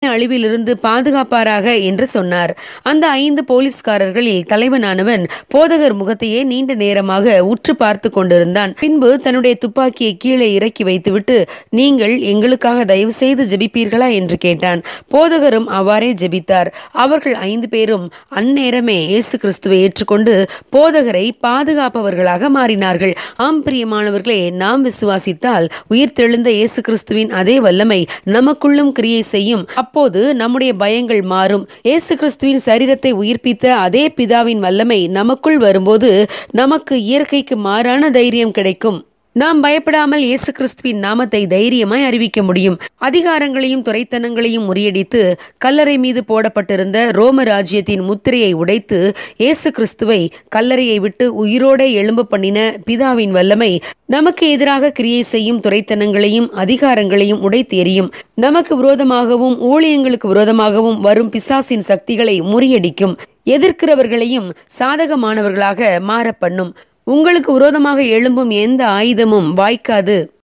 அழிவிலிருந்து பாதுகாப்பாராக என்று சொன்னார் அந்த ஐந்து போலீஸ்காரர்களில் தலைவனானவன் போதகர் முகத்தையே நீண்ட நேரமாக உற்று பார்த்து கொண்டிருந்தான் பின்பு தன்னுடைய துப்பாக்கியை கீழே இறக்கி வைத்துவிட்டு நீங்கள் எங்களுக்காக தயவு செய்து ஜெபிப்பீர்களா என்று கேட்டான் போதகரும் அவ்வாறே ஜெபித்தார் அவர்கள் ஐந்து பேரும் அந்நேரமே இயேசு கிறிஸ்துவை ஏற்றுக்கொண்டு போதகரை பாதுகாப்பவர்களாக மாறினார்கள் ஆம் பிரியமானவர்களே நாம் விசுவாசித்தால் உயிர்த்தெழுந்த இயேசு கிறிஸ்துவின் அதே வல்லமை நமக்குள்ளும் கிரியை செய்யும் அப்போது நம்முடைய பயங்கள் மாறும் இயேசு கிறிஸ்துவின் சரீரத்தை உயிர்ப்பித்த அதே பிதாவின் வல்லமை நமக்குள் வரும்போது நமக்கு இயற்கைக்கு மாறான தைரியம் கிடைக்கும் நாம் பயப்படாமல் இயேசு கிறிஸ்துவின் நாமத்தை தைரியமாய் அறிவிக்க முடியும் அதிகாரங்களையும் துறைத்தனங்களையும் முறியடித்து கல்லறை மீது போடப்பட்டிருந்த ரோம ராஜ்யத்தின் முத்திரையை உடைத்து இயேசு கிறிஸ்துவை கல்லறையை விட்டு உயிரோட எழும்ப பண்ணின பிதாவின் வல்லமை நமக்கு எதிராக கிரியை செய்யும் துறைத்தனங்களையும் அதிகாரங்களையும் உடைத்து எறியும் நமக்கு விரோதமாகவும் ஊழியங்களுக்கு விரோதமாகவும் வரும் பிசாசின் சக்திகளை முறியடிக்கும் எதிர்க்கிறவர்களையும் சாதகமானவர்களாக மாற பண்ணும் உங்களுக்கு விரோதமாக எழும்பும் எந்த ஆயுதமும் வாய்க்காது